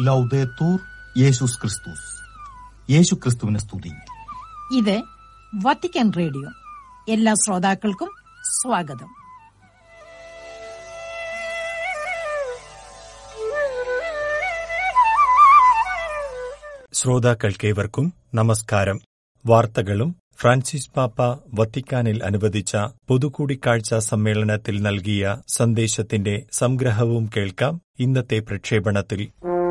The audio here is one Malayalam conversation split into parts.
ലൗദേത്തൂർ യേശുസ് ക്രിസ്തുസ് യേശു ക്രിസ്തുവിനെ സ്തുതി ഇത് വത്തിക്കാൻ റേഡിയോ എല്ലാ ശ്രോതാക്കൾക്കും സ്വാഗതം ശ്രോതാക്കൾക്കേവർക്കും നമസ്കാരം വാർത്തകളും ഫ്രാൻസിസ് പാപ്പ വത്തിക്കാനിൽ അനുവദിച്ച പൊതുകൂടിക്കാഴ്ച സമ്മേളനത്തിൽ നൽകിയ സന്ദേശത്തിന്റെ സംഗ്രഹവും കേൾക്കാം ഇന്നത്തെ പ്രക്ഷേപണത്തിൽ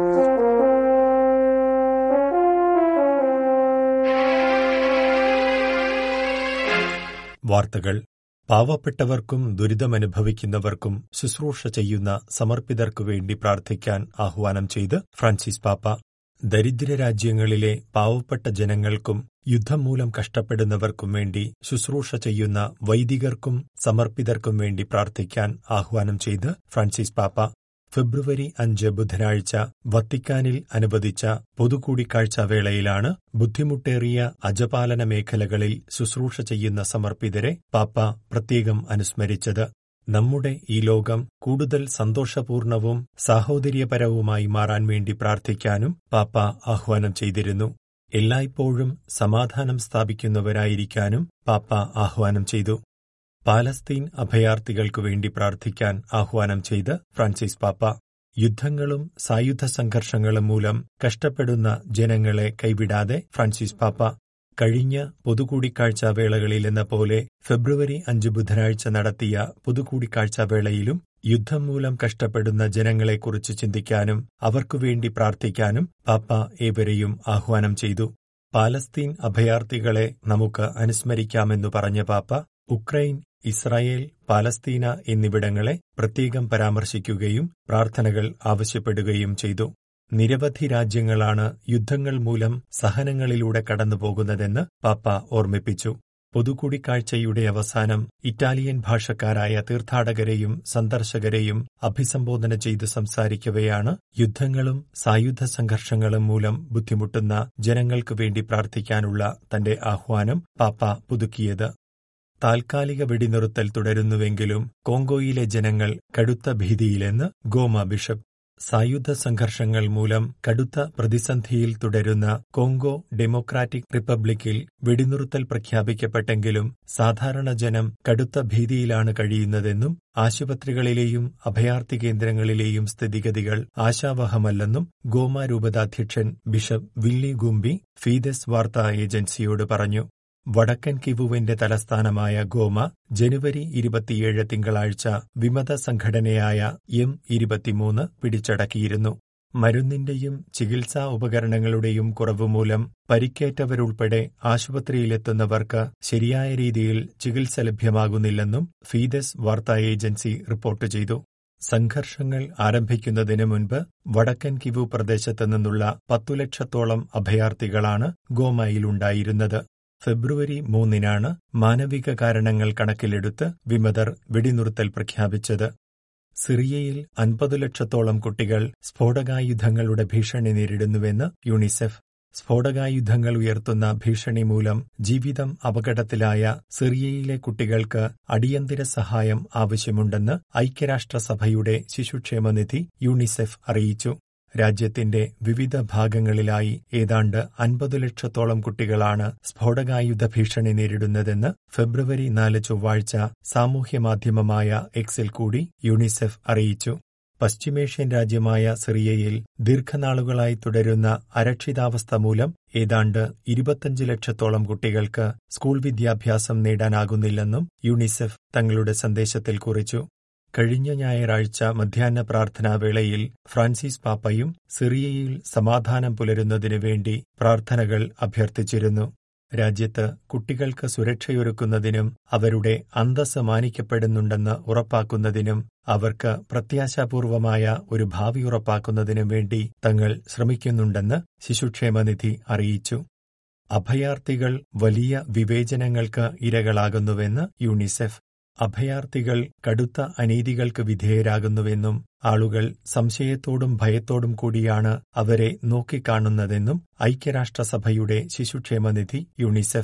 വാർത്തകൾ പാവപ്പെട്ടവർക്കും ദുരിതമനുഭവിക്കുന്നവർക്കും ശുശ്രൂഷ ചെയ്യുന്ന സമർപ്പിതർക്കു വേണ്ടി പ്രാർത്ഥിക്കാൻ ആഹ്വാനം ചെയ്ത് ഫ്രാൻസിസ് പാപ്പ ദരിദ്ര രാജ്യങ്ങളിലെ പാവപ്പെട്ട ജനങ്ങൾക്കും യുദ്ധം മൂലം കഷ്ടപ്പെടുന്നവർക്കും വേണ്ടി ശുശ്രൂഷ ചെയ്യുന്ന വൈദികർക്കും സമർപ്പിതർക്കും വേണ്ടി പ്രാർത്ഥിക്കാൻ ആഹ്വാനം ചെയ്ത് ഫ്രാൻസിസ് പാപ്പ ഫെബ്രുവരി അഞ്ച് ബുധനാഴ്ച വത്തിക്കാനിൽ അനുവദിച്ച പൊതുകൂടിക്കാഴ്ച വേളയിലാണ് ബുദ്ധിമുട്ടേറിയ അജപാലന മേഖലകളിൽ ശുശ്രൂഷ ചെയ്യുന്ന സമർപ്പിതരെ പാപ്പ പ്രത്യേകം അനുസ്മരിച്ചത് നമ്മുടെ ഈ ലോകം കൂടുതൽ സന്തോഷപൂർണവും സാഹോദര്യപരവുമായി മാറാൻ വേണ്ടി പ്രാർത്ഥിക്കാനും പാപ്പ ആഹ്വാനം ചെയ്തിരുന്നു എല്ലായ്പ്പോഴും സമാധാനം സ്ഥാപിക്കുന്നവരായിരിക്കാനും പാപ്പ ആഹ്വാനം ചെയ്തു പാലസ്തീൻ അഭയാർത്ഥികൾക്കു വേണ്ടി പ്രാർത്ഥിക്കാൻ ആഹ്വാനം ചെയ്ത് ഫ്രാൻസിസ് പാപ്പ യുദ്ധങ്ങളും സായുധ സംഘർഷങ്ങളും മൂലം കഷ്ടപ്പെടുന്ന ജനങ്ങളെ കൈവിടാതെ ഫ്രാൻസിസ് പാപ്പ കഴിഞ്ഞ പൊതുകൂടിക്കാഴ്ച വേളകളിലെന്ന പോലെ ഫെബ്രുവരി അഞ്ച് ബുധനാഴ്ച നടത്തിയ പൊതുകൂടിക്കാഴ്ച വേളയിലും യുദ്ധം മൂലം കഷ്ടപ്പെടുന്ന ജനങ്ങളെക്കുറിച്ച് ചിന്തിക്കാനും അവർക്കുവേണ്ടി പ്രാർത്ഥിക്കാനും പാപ്പ ഏവരെയും ആഹ്വാനം ചെയ്തു പാലസ്തീൻ അഭയാർത്ഥികളെ നമുക്ക് അനുസ്മരിക്കാമെന്നു പറഞ്ഞ പാപ്പ ഉക്രൈൻ ഇസ്രായേൽ പാലസ്തീന എന്നിവിടങ്ങളെ പ്രത്യേകം പരാമർശിക്കുകയും പ്രാർത്ഥനകൾ ആവശ്യപ്പെടുകയും ചെയ്തു നിരവധി രാജ്യങ്ങളാണ് യുദ്ധങ്ങൾ മൂലം സഹനങ്ങളിലൂടെ കടന്നുപോകുന്നതെന്ന് പാപ്പ ഓർമ്മിപ്പിച്ചു പൊതുകൂടിക്കാഴ്ചയുടെ അവസാനം ഇറ്റാലിയൻ ഭാഷക്കാരായ തീർത്ഥാടകരെയും സന്ദർശകരെയും അഭിസംബോധന ചെയ്ത് സംസാരിക്കവെയാണ് യുദ്ധങ്ങളും സായുധ സംഘർഷങ്ങളും മൂലം ബുദ്ധിമുട്ടുന്ന ജനങ്ങൾക്കു വേണ്ടി പ്രാർത്ഥിക്കാനുള്ള തന്റെ ആഹ്വാനം പാപ്പ പുതുക്കിയത് താൽക്കാലിക വെടിനിറുത്തൽ തുടരുന്നുവെങ്കിലും കോങ്കോയിലെ ജനങ്ങൾ കടുത്ത ഭീതിയിലെന്ന് ഗോമ ബിഷപ്പ് സായുധ സംഘർഷങ്ങൾ മൂലം കടുത്ത പ്രതിസന്ധിയിൽ തുടരുന്ന കോങ്കോ ഡെമോക്രാറ്റിക് റിപ്പബ്ലിക്കിൽ വെടിനിറുത്തൽ പ്രഖ്യാപിക്കപ്പെട്ടെങ്കിലും സാധാരണ ജനം കടുത്ത ഭീതിയിലാണ് കഴിയുന്നതെന്നും ആശുപത്രികളിലെയും അഭയാർത്ഥി കേന്ദ്രങ്ങളിലെയും സ്ഥിതിഗതികൾ ആശാവഹമല്ലെന്നും ഗോമ രൂപതാധ്യക്ഷൻ ബിഷപ്പ് വില്ലി ഗുംബി ഫീദസ് വാർത്താ ഏജൻസിയോട് പറഞ്ഞു വടക്കൻ കിവുവിന്റെ തലസ്ഥാനമായ ഗോമ ജനുവരി ഇരുപത്തിയേഴ് തിങ്കളാഴ്ച വിമത സംഘടനയായ എം ഇരുപത്തിമൂന്ന് പിടിച്ചടക്കിയിരുന്നു മരുന്നിന്റെയും ചികിത്സാ ഉപകരണങ്ങളുടെയും കുറവുമൂലം പരിക്കേറ്റവരുൾപ്പെടെ ആശുപത്രിയിലെത്തുന്നവർക്ക് ശരിയായ രീതിയിൽ ചികിത്സ ലഭ്യമാകുന്നില്ലെന്നും ഫീദസ് വാർത്താ ഏജൻസി റിപ്പോർട്ട് ചെയ്തു സംഘർഷങ്ങൾ ആരംഭിക്കുന്നതിന് മുൻപ് വടക്കൻ കിവു പ്രദേശത്തു നിന്നുള്ള പത്തു ലക്ഷത്തോളം അഭയാർത്ഥികളാണ് ഗോമയിലുണ്ടായിരുന്നത് ഫെബ്രുവരി മൂന്നിനാണ് മാനവിക കാരണങ്ങൾ കണക്കിലെടുത്ത് വിമതർ വെടിനിർത്തൽ പ്രഖ്യാപിച്ചത് സിറിയയിൽ അൻപതു ലക്ഷത്തോളം കുട്ടികൾ സ്ഫോടകായുധങ്ങളുടെ ഭീഷണി നേരിടുന്നുവെന്ന് യുണിസെഫ് സ്ഫോടകായുധങ്ങൾ ഉയർത്തുന്ന ഭീഷണി മൂലം ജീവിതം അപകടത്തിലായ സിറിയയിലെ കുട്ടികൾക്ക് അടിയന്തര സഹായം ആവശ്യമുണ്ടെന്ന് ഐക്യരാഷ്ട്രസഭയുടെ ശിശുക്ഷേമനിധി യുണിസെഫ് അറിയിച്ചു രാജ്യത്തിന്റെ വിവിധ ഭാഗങ്ങളിലായി ഏതാണ്ട് അൻപതു ലക്ഷത്തോളം കുട്ടികളാണ് സ്ഫോടകായുധ ഭീഷണി നേരിടുന്നതെന്ന് ഫെബ്രുവരി നാല് ചൊവ്വാഴ്ച സാമൂഹ്യമാധ്യമമായ എക്സിൽ കൂടി യുണിസെഫ് അറിയിച്ചു പശ്ചിമേഷ്യൻ രാജ്യമായ സിറിയയിൽ ദീർഘനാളുകളായി തുടരുന്ന അരക്ഷിതാവസ്ഥ മൂലം ഏതാണ്ട് ഇരുപത്തഞ്ച് ലക്ഷത്തോളം കുട്ടികൾക്ക് സ്കൂൾ വിദ്യാഭ്യാസം നേടാനാകുന്നില്ലെന്നും യുണിസെഫ് തങ്ങളുടെ സന്ദേശത്തിൽ കുറിച്ചു കഴിഞ്ഞ ഞായറാഴ്ച മധ്യാഹ്ന പ്രാർത്ഥനാവേളയിൽ ഫ്രാൻസിസ് പാപ്പയും സിറിയയിൽ സമാധാനം പുലരുന്നതിനു വേണ്ടി പ്രാർത്ഥനകൾ അഭ്യർത്ഥിച്ചിരുന്നു രാജ്യത്ത് കുട്ടികൾക്ക് സുരക്ഷയൊരുക്കുന്നതിനും അവരുടെ അന്തസ് മാനിക്കപ്പെടുന്നുണ്ടെന്ന് ഉറപ്പാക്കുന്നതിനും അവർക്ക് പ്രത്യാശാപൂർവമായ ഒരു ഭാവി ഉറപ്പാക്കുന്നതിനും വേണ്ടി തങ്ങൾ ശ്രമിക്കുന്നുണ്ടെന്ന് ശിശുക്ഷേമനിധി അറിയിച്ചു അഭയാർത്ഥികൾ വലിയ വിവേചനങ്ങൾക്ക് ഇരകളാകുന്നുവെന്ന് യുണിസെഫ് അഭയാർത്ഥികൾ കടുത്ത അനീതികൾക്ക് വിധേയരാകുന്നുവെന്നും ആളുകൾ സംശയത്തോടും ഭയത്തോടും കൂടിയാണ് അവരെ നോക്കിക്കാണുന്നതെന്നും ഐക്യരാഷ്ട്രസഭയുടെ ശിശുക്ഷേമനിധി യുണിസെഫ്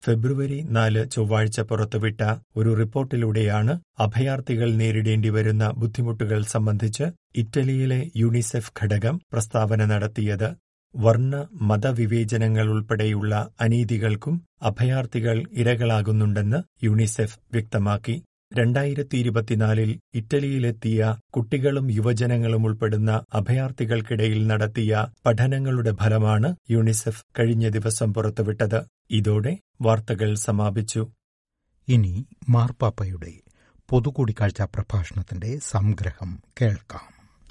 ഫെബ്രുവരി നാല് ചൊവ്വാഴ്ച പുറത്തുവിട്ട ഒരു റിപ്പോർട്ടിലൂടെയാണ് അഭയാർത്ഥികൾ നേരിടേണ്ടിവരുന്ന ബുദ്ധിമുട്ടുകൾ സംബന്ധിച്ച് ഇറ്റലിയിലെ യുണിസെഫ് ഘടകം പ്രസ്താവന നടത്തിയത് വർണ്ണ മതവിവേചനങ്ങൾ ഉൾപ്പെടെയുള്ള അനീതികൾക്കും അഭയാർത്ഥികൾ ഇരകളാകുന്നുണ്ടെന്ന് യുണിസെഫ് വ്യക്തമാക്കി രണ്ടായിരത്തി ഇരുപത്തിനാലിൽ ഇറ്റലിയിലെത്തിയ കുട്ടികളും യുവജനങ്ങളും ഉൾപ്പെടുന്ന അഭയാർത്ഥികൾക്കിടയിൽ നടത്തിയ പഠനങ്ങളുടെ ഫലമാണ് യുണിസെഫ് കഴിഞ്ഞ ദിവസം പുറത്തുവിട്ടത് ഇതോടെ വാർത്തകൾ സമാപിച്ചു ഇനി മാർപ്പാപ്പയുടെ പൊതുകൂടിക്കാഴ്ച പ്രഭാഷണത്തിന്റെ സംഗ്രഹം കേൾക്കാം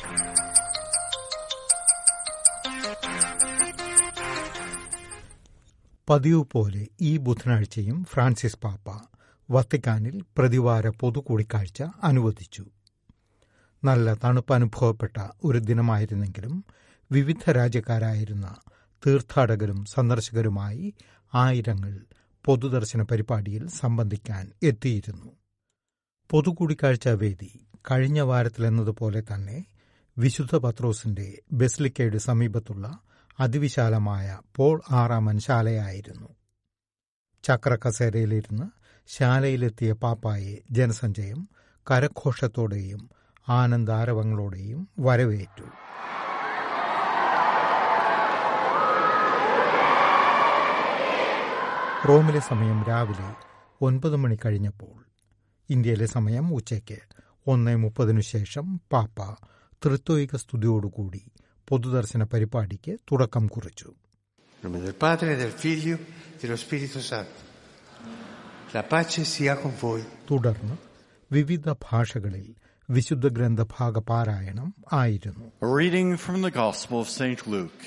പതിവ് പോലെ ഈ ബുധനാഴ്ചയും ഫ്രാൻസിസ് പാപ്പ വത്തിക്കാനിൽ പ്രതിവാര പൊതുകൂടിക്കാഴ്ച അനുവദിച്ചു നല്ല തണുപ്പ് അനുഭവപ്പെട്ട ഒരു ദിനമായിരുന്നെങ്കിലും വിവിധ രാജ്യക്കാരായിരുന്ന തീർത്ഥാടകരും സന്ദർശകരുമായി ആയിരങ്ങൾ പൊതുദർശന പരിപാടിയിൽ സംബന്ധിക്കാൻ എത്തിയിരുന്നു പൊതുകൂടിക്കാഴ്ച വേദി കഴിഞ്ഞ വാരത്തിലെന്നതുപോലെ തന്നെ വിശുദ്ധ പത്രോസിന്റെ ബെസ്ലിക്കയുടെ സമീപത്തുള്ള അതിവിശാലമായ പോൾ ആറാമൻ ശാലയായിരുന്നു ചക്രക്കസേരയിലിരുന്ന് ശാലയിലെത്തിയ പാപ്പായെ ജനസഞ്ചയം കരഘോഷത്തോടെയും ആനന്ദാരവങ്ങളോടെയും വരവേറ്റു റോമിലെ സമയം രാവിലെ ഒൻപത് മണി കഴിഞ്ഞപ്പോൾ ഇന്ത്യയിലെ സമയം ഉച്ചയ്ക്ക് ഒന്ന് മുപ്പതിനു ശേഷം പാപ്പ തൃത്വൈക സ്തുതിയോടുകൂടി പൊതുദർശന പരിപാടിക്ക് തുടക്കം കുറിച്ചു nome del Padre, del Figlio e dello Spirito Santo. La pace sia con voi. തുടർന്ന് വിവിധ ഭാഷകളിൽ വിശുദ്ധ ഗ്രന്ഥഭാഗ പാരായണം ആയിരുന്നു A reading from the Gospel of St. Luke.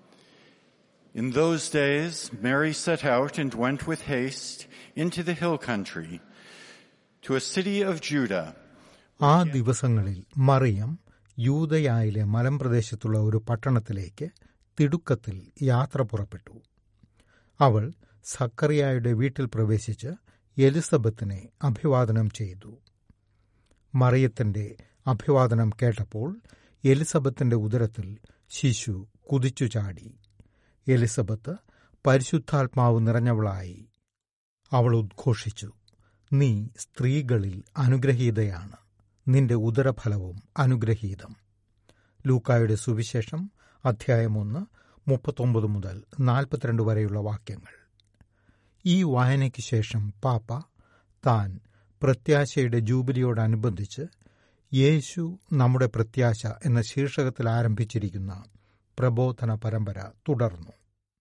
In those days, Mary set out and went with haste into the hill country to a city of Judah. ആ ദിവസങ്ങളിൽ മറിയം യൂതയായിലെ മലമ്പ്രദേശത്തുള്ള ഒരു പട്ടണത്തിലേക്ക് തിടുക്കത്തിൽ യാത്ര പുറപ്പെട്ടു അവൾ സക്കറിയായുടെ വീട്ടിൽ പ്രവേശിച്ച് എലിസബത്തിനെ അഭിവാദനം ചെയ്തു മറിയത്തിന്റെ അഭിവാദനം കേട്ടപ്പോൾ എലിസബത്തിന്റെ ഉദരത്തിൽ ശിശു കുതിച്ചു ചാടി എലിസബത്ത് പരിശുദ്ധാത്മാവ് നിറഞ്ഞവളായി അവൾ ഉദ്ഘോഷിച്ചു നീ സ്ത്രീകളിൽ അനുഗ്രഹീതയാണ് നിന്റെ ഉദരഫലവും അനുഗ്രഹീതം ലൂക്കായുടെ സുവിശേഷം അധ്യായം ഒന്ന് മുപ്പത്തൊമ്പത് മുതൽ നാൽപ്പത്തിരണ്ട് വരെയുള്ള വാക്യങ്ങൾ ഈ വായനയ്ക്ക് ശേഷം പാപ്പ താൻ പ്രത്യാശയുടെ ജൂബിലിയോടനുബന്ധിച്ച് യേശു നമ്മുടെ പ്രത്യാശ എന്ന ശീർഷകത്തിൽ ആരംഭിച്ചിരിക്കുന്ന പ്രബോധന പരമ്പര തുടർന്നു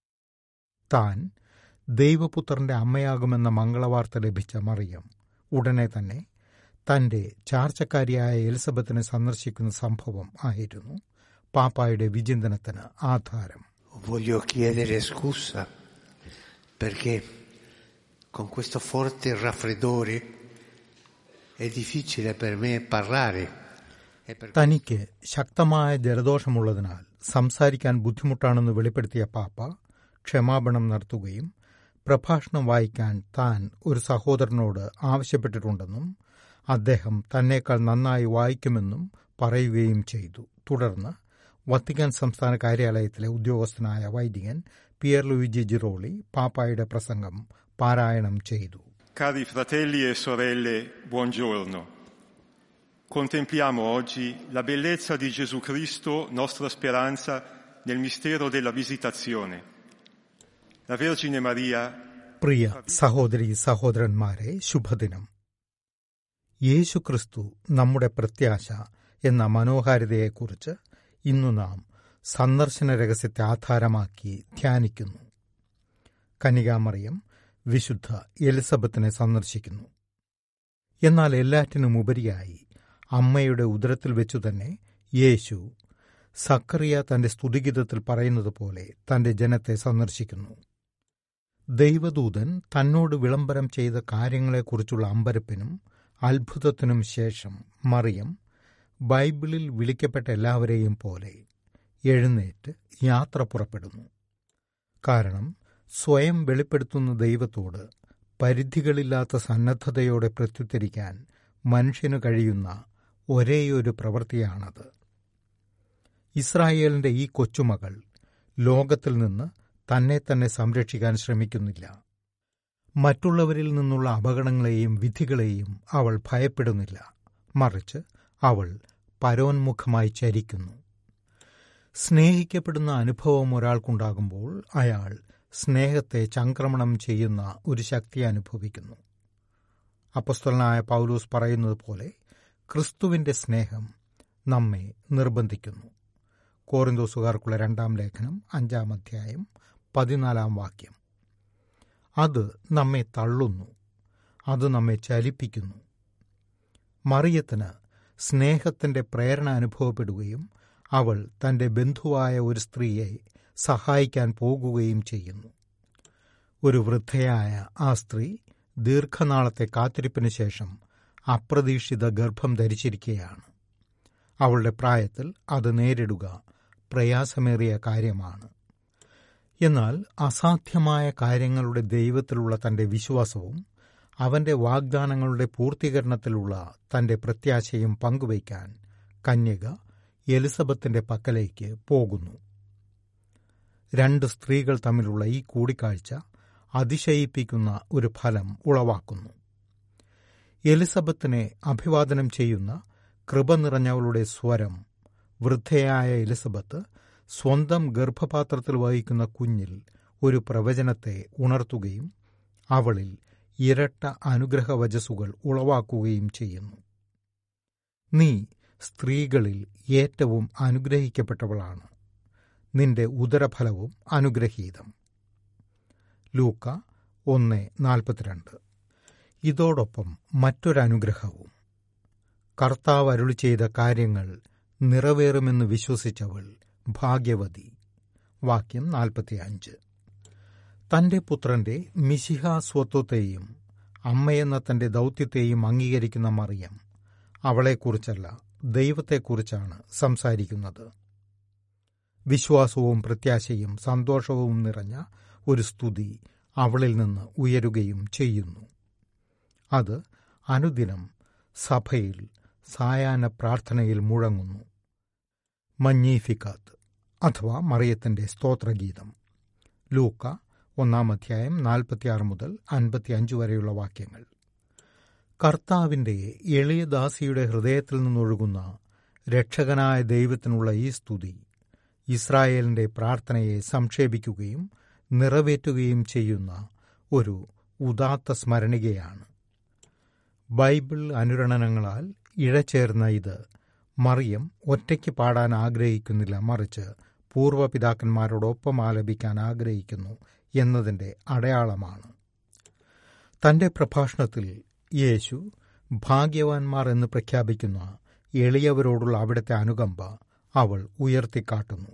താൻ ദൈവപുത്രന്റെ അമ്മയാകുമെന്ന മംഗളവാർത്ത ലഭിച്ച മറിയം ഉടനെ തന്നെ തന്റെ ചാർച്ചക്കാരിയായ എലിസബത്തിനെ സന്ദർശിക്കുന്ന സംഭവം ആയിരുന്നു പാപ്പായുടെ വിചിന്തനത്തിന് ആധാരം Voglio chiedere scusa perché con questo forte raffreddore è difficile per me parlare. E per തനിക്ക് ശക്തമായ ജലദോഷമുള്ളതിനാൽ സംസാരിക്കാൻ ബുദ്ധിമുട്ടാണെന്ന് വെളിപ്പെടുത്തിയ പാപ്പ ക്ഷമാപണം നടത്തുകയും പ്രഭാഷണം വായിക്കാൻ താൻ ഒരു സഹോദരനോട് ആവശ്യപ്പെട്ടിട്ടുണ്ടെന്നും അദ്ദേഹം തന്നേക്കാൾ നന്നായി വായിക്കുമെന്നും പറയുകയും ചെയ്തു തുടർന്ന് വത്തിക്കാൻ സംസ്ഥാന കാര്യാലയത്തിലെ ഉദ്യോഗസ്ഥനായ വൈദികൻ പിയർ ലൂയിജി ജിറോളി പാപ്പായുടെ പ്രസംഗം പാരായണം ചെയ്തു Cari fratelli e sorelle, buongiorno. Contempliamo oggi la bellezza di Gesù Cristo, nostra speranza, nel mistero della visitazione. La Vergine Maria പ്രിയ സഹോദരി സഹോദരന്മാരെ ശുഭദിനം യേശുക്രിസ്തു നമ്മുടെ പ്രത്യാശ എന്ന മനോഹാരിതയെക്കുറിച്ച് ഇന്നു നാം സന്ദർശന രഹസ്യത്തെ ആധാരമാക്കി ധ്യാനിക്കുന്നു കനികാമറിയം വിശുദ്ധ എലിസബത്തിനെ സന്ദർശിക്കുന്നു എന്നാൽ എല്ലാറ്റിനും ഉപരിയായി അമ്മയുടെ ഉദരത്തിൽ വെച്ചു തന്നെ യേശു സക്കറിയ തന്റെ സ്തുതിഗീതത്തിൽ പറയുന്നത് പോലെ തന്റെ ജനത്തെ സന്ദർശിക്കുന്നു ദൈവദൂതൻ തന്നോട് വിളംബരം ചെയ്ത കാര്യങ്ങളെക്കുറിച്ചുള്ള അമ്പരപ്പിനും അത്ഭുതത്തിനും ശേഷം മറിയം ബൈബിളിൽ വിളിക്കപ്പെട്ട എല്ലാവരെയും പോലെ എഴുന്നേറ്റ് യാത്ര പുറപ്പെടുന്നു കാരണം സ്വയം വെളിപ്പെടുത്തുന്ന ദൈവത്തോട് പരിധികളില്ലാത്ത സന്നദ്ധതയോടെ പ്രത്യുത്തരിക്കാൻ മനുഷ്യനു കഴിയുന്ന ഒരേയൊരു പ്രവൃത്തിയാണത് ഇസ്രായേലിന്റെ ഈ കൊച്ചുമകൾ ലോകത്തിൽ നിന്ന് തന്നെ തന്നെ സംരക്ഷിക്കാൻ ശ്രമിക്കുന്നില്ല മറ്റുള്ളവരിൽ നിന്നുള്ള അപകടങ്ങളെയും വിധികളെയും അവൾ ഭയപ്പെടുന്നില്ല മറിച്ച് അവൾ പരോന്മുഖമായി ചരിക്കുന്നു സ്നേഹിക്കപ്പെടുന്ന അനുഭവം ഒരാൾക്കുണ്ടാകുമ്പോൾ അയാൾ സ്നേഹത്തെ ചംക്രമണം ചെയ്യുന്ന ഒരു ശക്തി അനുഭവിക്കുന്നു അപ്പസ്തലനായ പൗലൂസ് പറയുന്നത് പോലെ ക്രിസ്തുവിന്റെ സ്നേഹം നമ്മെ നിർബന്ധിക്കുന്നു കോറിന്തോസുകാർക്കുള്ള രണ്ടാം ലേഖനം അഞ്ചാം അധ്യായം പതിനാലാം വാക്യം അത് നമ്മെ തള്ളുന്നു അത് നമ്മെ ചലിപ്പിക്കുന്നു മറിയത്തിന് സ്നേഹത്തിന്റെ പ്രേരണ അനുഭവപ്പെടുകയും അവൾ തന്റെ ബന്ധുവായ ഒരു സ്ത്രീയെ സഹായിക്കാൻ പോകുകയും ചെയ്യുന്നു ഒരു വൃദ്ധയായ ആ സ്ത്രീ ദീർഘനാളത്തെ കാത്തിരിപ്പിന് ശേഷം അപ്രതീക്ഷിത ഗർഭം ധരിച്ചിരിക്കുകയാണ് അവളുടെ പ്രായത്തിൽ അത് നേരിടുക പ്രയാസമേറിയ കാര്യമാണ് എന്നാൽ അസാധ്യമായ കാര്യങ്ങളുടെ ദൈവത്തിലുള്ള തന്റെ വിശ്വാസവും അവന്റെ വാഗ്ദാനങ്ങളുടെ പൂർത്തീകരണത്തിലുള്ള തന്റെ പ്രത്യാശയും പങ്കുവയ്ക്കാൻ കന്യക എലിസബത്തിന്റെ പക്കലേക്ക് പോകുന്നു രണ്ട് സ്ത്രീകൾ തമ്മിലുള്ള ഈ കൂടിക്കാഴ്ച അതിശയിപ്പിക്കുന്ന ഒരു ഫലം ഉളവാക്കുന്നു എലിസബത്തിനെ അഭിവാദനം ചെയ്യുന്ന കൃപ നിറഞ്ഞവളുടെ സ്വരം വൃദ്ധയായ എലിസബത്ത് സ്വന്തം ഗർഭപാത്രത്തിൽ വഹിക്കുന്ന കുഞ്ഞിൽ ഒരു പ്രവചനത്തെ ഉണർത്തുകയും അവളിൽ ഇരട്ട അനുഗ്രഹവചസ്സുകൾ ഉളവാക്കുകയും ചെയ്യുന്നു നീ സ്ത്രീകളിൽ ഏറ്റവും അനുഗ്രഹിക്കപ്പെട്ടവളാണ് നിന്റെ ഉദരഫലവും അനുഗ്രഹീതം ലൂക്ക ഒന്ന് നാൽപ്പത്തിരണ്ട് ഇതോടൊപ്പം മറ്റൊരനുഗ്രഹവും കർത്താവ് അരുളി ചെയ്ത കാര്യങ്ങൾ നിറവേറുമെന്ന് വിശ്വസിച്ചവൾ ഭാഗ്യവതി വാക്യം നാൽപ്പത്തിയഞ്ച് തന്റെ പുത്രന്റെ മിശിഹ സ്വത്വത്തെയും അമ്മയെന്ന തന്റെ ദൗത്യത്തെയും അംഗീകരിക്കുന്ന മറിയം അവളെക്കുറിച്ചല്ല ദൈവത്തെക്കുറിച്ചാണ് സംസാരിക്കുന്നത് വിശ്വാസവും പ്രത്യാശയും സന്തോഷവും നിറഞ്ഞ ഒരു സ്തുതി അവളിൽ നിന്ന് ഉയരുകയും ചെയ്യുന്നു അത് അനുദിനം സഭയിൽ സായാഹ്ന പ്രാർത്ഥനയിൽ മുഴങ്ങുന്നു മഞ്ഞീഫിക്കാത്ത് അഥവാ മറിയത്തിന്റെ സ്തോത്രഗീതം ലൂക്ക ഒന്നാം അധ്യായം നാൽപ്പത്തിയാറ് മുതൽ അൻപത്തിയഞ്ച് വരെയുള്ള വാക്യങ്ങൾ കർത്താവിന്റെ എളിയ ദാസിയുടെ ഹൃദയത്തിൽ നിന്നൊഴുകുന്ന രക്ഷകനായ ദൈവത്തിനുള്ള ഈ സ്തുതി ഇസ്രായേലിന്റെ പ്രാർത്ഥനയെ സംക്ഷേപിക്കുകയും നിറവേറ്റുകയും ചെയ്യുന്ന ഒരു ഉദാത്ത സ്മരണികയാണ് ബൈബിൾ അനുരണനങ്ങളാൽ ഇഴചേർന്ന ഇത് മറിയം ഒറ്റയ്ക്ക് പാടാൻ ആഗ്രഹിക്കുന്നില്ല മറിച്ച് പൂർവ്വപിതാക്കന്മാരോടൊപ്പം ആലപിക്കാൻ ആഗ്രഹിക്കുന്നു എന്നതിന്റെ അടയാളമാണ് തന്റെ പ്രഭാഷണത്തിൽ യേശു ഭാഗ്യവാന്മാർ എന്ന് പ്രഖ്യാപിക്കുന്ന എളിയവരോടുള്ള അവിടുത്തെ അനുകമ്പ അവൾ ഉയർത്തിക്കാട്ടുന്നു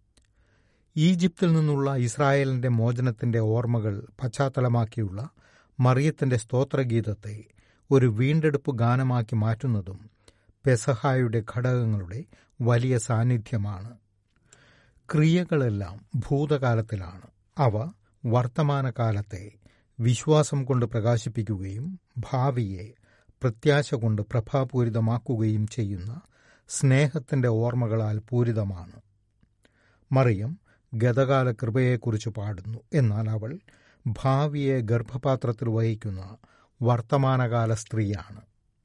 ഈജിപ്തിൽ നിന്നുള്ള ഇസ്രായേലിന്റെ മോചനത്തിന്റെ ഓർമ്മകൾ പശ്ചാത്തലമാക്കിയുള്ള മറിയത്തിന്റെ സ്തോത്രഗീതത്തെ ഒരു വീണ്ടെടുപ്പ് ഗാനമാക്കി മാറ്റുന്നതും പെസഹായുടെ ഘടകങ്ങളുടെ വലിയ സാന്നിധ്യമാണ് ക്രിയകളെല്ലാം ഭൂതകാലത്തിലാണ് അവ വർത്തമാനകാലത്തെ വിശ്വാസം കൊണ്ട് പ്രകാശിപ്പിക്കുകയും ഭാവിയെ പ്രത്യാശ കൊണ്ട് പ്രഭാപൂരിതമാക്കുകയും ചെയ്യുന്ന സ്നേഹത്തിന്റെ ഓർമ്മകളാൽ പൂരിതമാണ് മറിയം ഗതകാല കൃപയെക്കുറിച്ച് പാടുന്നു എന്നാൽ അവൾ ഭാവിയെ ഗർഭപാത്രത്തിൽ വഹിക്കുന്ന വർത്തമാനകാല സ്ത്രീയാണ്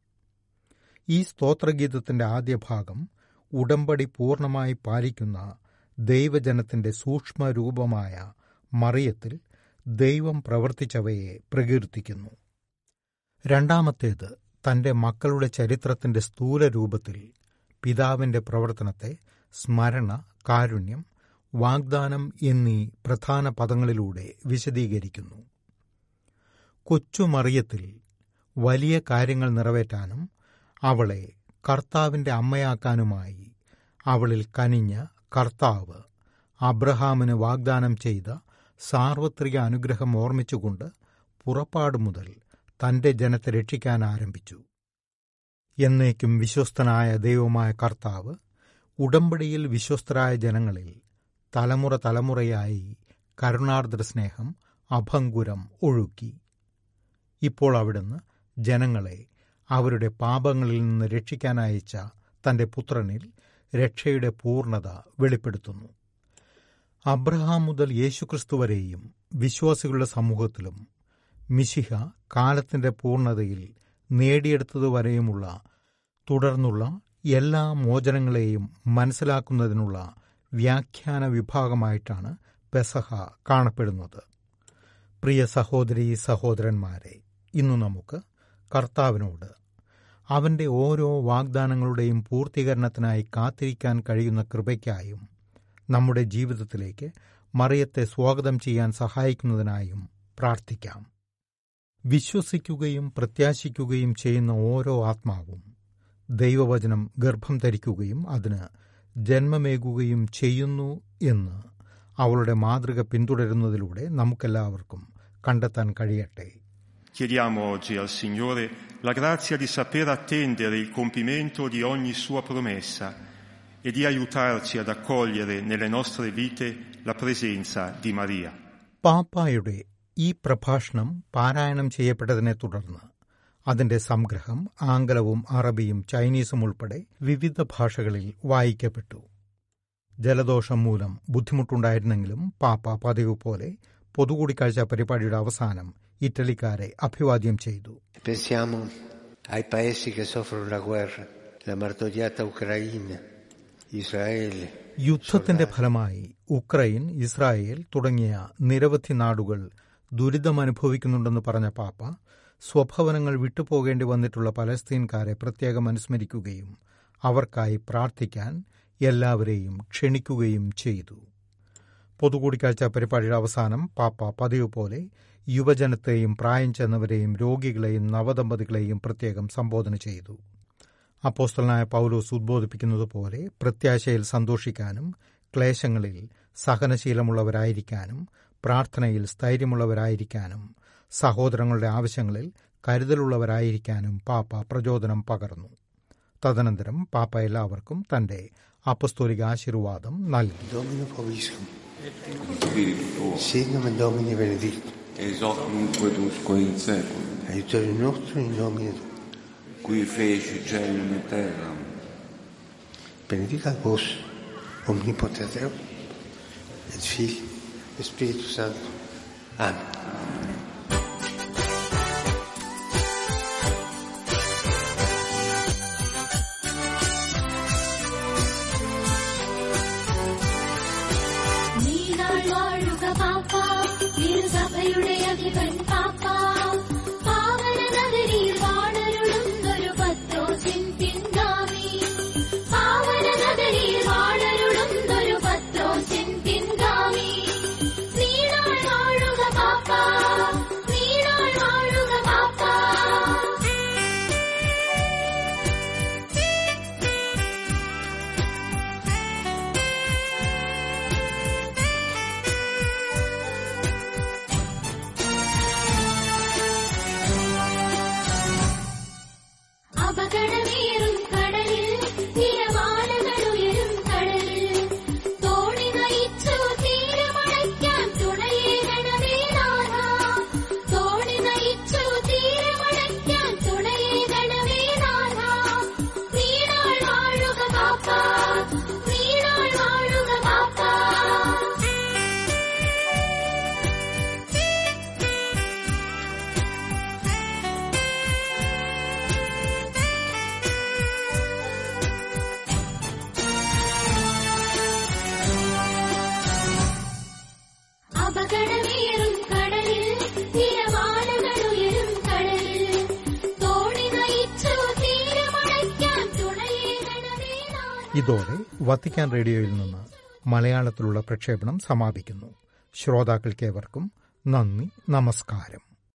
ഈ സ്തോത്രഗീതത്തിന്റെ ആദ്യ ഭാഗം ഉടമ്പടി പൂർണ്ണമായി പാലിക്കുന്ന ദൈവജനത്തിന്റെ സൂക്ഷ്മരൂപമായ മറിയത്തിൽ ദൈവം പ്രവർത്തിച്ചവയെ പ്രകീർത്തിക്കുന്നു രണ്ടാമത്തേത് തന്റെ മക്കളുടെ ചരിത്രത്തിന്റെ സ്ഥൂല രൂപത്തിൽ പിതാവിന്റെ പ്രവർത്തനത്തെ സ്മരണ കാരുണ്യം വാഗ്ദാനം എന്നീ പ്രധാന പദങ്ങളിലൂടെ വിശദീകരിക്കുന്നു കൊച്ചു മറിയത്തിൽ വലിയ കാര്യങ്ങൾ നിറവേറ്റാനും അവളെ കർത്താവിന്റെ അമ്മയാക്കാനുമായി അവളിൽ കനിഞ്ഞ കർത്താവ് അബ്രഹാമിന് വാഗ്ദാനം ചെയ്ത സാർവത്രിക അനുഗ്രഹം ഓർമ്മിച്ചുകൊണ്ട് പുറപ്പാട് മുതൽ തന്റെ ജനത്തെ രക്ഷിക്കാൻ ആരംഭിച്ചു എന്നേക്കും വിശ്വസ്തനായ ദൈവമായ കർത്താവ് ഉടമ്പടിയിൽ വിശ്വസ്തരായ ജനങ്ങളിൽ തലമുറ തലമുറയായി കരുണാർദ്ര സ്നേഹം അഭങ്കുരം ഒഴുക്കി ഇപ്പോൾ അവിടുന്ന് ജനങ്ങളെ അവരുടെ പാപങ്ങളിൽ നിന്ന് രക്ഷിക്കാൻ അയച്ച തന്റെ പുത്രനിൽ രക്ഷയുടെ പൂർണ്ണത വെളിപ്പെടുത്തുന്നു അബ്രഹാം മുതൽ യേശുക്രിസ്തു വരെയും വിശ്വാസികളുടെ സമൂഹത്തിലും മിശിഹ കാലത്തിന്റെ പൂർണ്ണതയിൽ നേടിയെടുത്തതുവരെയുമുള്ള തുടർന്നുള്ള എല്ലാ മോചനങ്ങളെയും മനസ്സിലാക്കുന്നതിനുള്ള വ്യാഖ്യാന വിഭാഗമായിട്ടാണ് പെസഹ കാണപ്പെടുന്നത് പ്രിയ സഹോദരീ സഹോദരന്മാരെ ഇന്നു നമുക്ക് കർത്താവിനോട് അവന്റെ ഓരോ വാഗ്ദാനങ്ങളുടെയും പൂർത്തീകരണത്തിനായി കാത്തിരിക്കാൻ കഴിയുന്ന കൃപയ്ക്കായും നമ്മുടെ ജീവിതത്തിലേക്ക് മറിയത്തെ സ്വാഗതം ചെയ്യാൻ സഹായിക്കുന്നതിനായും പ്രാർത്ഥിക്കാം വിശ്വസിക്കുകയും പ്രത്യാശിക്കുകയും ചെയ്യുന്ന ഓരോ ആത്മാവും ദൈവവചനം ഗർഭം ധരിക്കുകയും അതിന് ജന്മമേകുകയും ചെയ്യുന്നു എന്ന് അവളുടെ മാതൃക പിന്തുടരുന്നതിലൂടെ നമുക്കെല്ലാവർക്കും കണ്ടെത്താൻ കഴിയട്ടെ Chiediamo oggi al Signore la grazia di saper attendere il compimento di ogni sua promessa e di aiutarci ad accogliere nelle nostre vite la presenza di Maria. പാപ്പായുടെ ഈ പ്രഭാഷണം പാരായണം ചെയ്യപ്പെട്ടതിനെ തുടർന്ന് അതിന്റെ സംഗ്രഹം ആംഗലവും അറബിയും ചൈനീസും ഉൾപ്പെടെ വിവിധ ഭാഷകളിൽ വായിക്കപ്പെട്ടു ജലദോഷം മൂലം ബുദ്ധിമുട്ടുണ്ടായിരുന്നെങ്കിലും പാപ്പ പതിവ് പോലെ പൊതുകൂടിക്കാഴ്ച പരിപാടിയുടെ അവസാനം ഇറ്റലിക്കാരെ അഭിവാദ്യം ചെയ്തു Pensiamo ai paesi che soffrono la guerra, la martoriata Ucraina, Israele. യുദ്ധത്തിന്റെ ഫലമായി ഉക്രൈൻ ഇസ്രായേൽ തുടങ്ങിയ നിരവധി നാടുകൾ ദുരിതമനുഭവിക്കുന്നുണ്ടെന്ന് പറഞ്ഞ പാപ്പ സ്വഭവനങ്ങൾ വിട്ടുപോകേണ്ടി വന്നിട്ടുള്ള പലസ്തീൻകാരെ പ്രത്യേകം അനുസ്മരിക്കുകയും അവർക്കായി പ്രാർത്ഥിക്കാൻ എല്ലാവരെയും ക്ഷണിക്കുകയും ചെയ്തു പൊതുകൂടിക്കാഴ്ച പരിപാടിയുടെ അവസാനം പാപ്പ പതിവ് പോലെ യുവജനത്തെയും പ്രായം ചെന്നവരെയും രോഗികളെയും നവദമ്പതികളെയും പ്രത്യേകം സംബോധന ചെയ്തു അപ്പോസ്തലനായ പൗലോസ് ഉദ്ബോധിപ്പിക്കുന്നത് പോലെ പ്രത്യാശയിൽ സന്തോഷിക്കാനും ക്ലേശങ്ങളിൽ സഹനശീലമുള്ളവരായിരിക്കാനും പ്രാർത്ഥനയിൽ സ്ഥൈര്യമുള്ളവരായിരിക്കാനും സഹോദരങ്ങളുടെ ആവശ്യങ്ങളിൽ കരുതലുള്ളവരായിരിക്കാനും പാപ്പ പ്രചോദനം പകർന്നു തദനന്തരം പാപ്പ എല്ലാവർക്കും തന്റെ അപ്പസ്തോലിക ആശീർവാദം നൽകി Domino Poviscum, Spirito tuo, sit nomen Domini benedictum, ex hoc nunc et usque in seculum, aiutorium nostrum in nomine Domini. qui feci celum et terram, Benedicat vos, omnipotens Deus, et Filii, et Spiritus Sanctus. Amen. നീനാൾ വാഴുക പാപ്പ തിരുസഭയുടെ അധിപൻ പാപ്പ പാവന നഗരിയിൽ വാണരുളുന്നൊരു പത്രോസിൻ പിൻഗാമി പാവന നഗരിയിൽ വാണരുളുന്നൊരു പത്രോസിൻ പിൻഗാമി നീനാൾ വാഴുക പാപ്പ നീനാൾ വാഴുക പാപ്പ അപകടമേറും കടലിൽ തിരമാലകളുയരും കടലിൽ തോണി നയിച്ചു തീരമണയ്ക്കാൻ തുണയേകണമേ നാഥ തോണി നയിച്ചു തീരമണയ്ക്കാൻ തുണയേകണമേ നാഥ നീണാൾ വാഴുക പാപ്പ നീണാൾ വാഴുക പാപ്പ അപകടമേറും കടലിൽ തിരമാലകളുയരും കടലിൽ തോണി നയിച്ചു തീരമണയ്ക്കാൻ തുണയേകണമേ നാഥ ഇതോടെ വത്തിക്കാൻ റേഡിയോയിൽ നിന്ന് മലയാളത്തിലുള്ള പ്രക്ഷേപണം സമാപിക്കുന്നു ശ്രോതാക്കൾക്കേവർക്കും നന്ദി നമസ്കാരം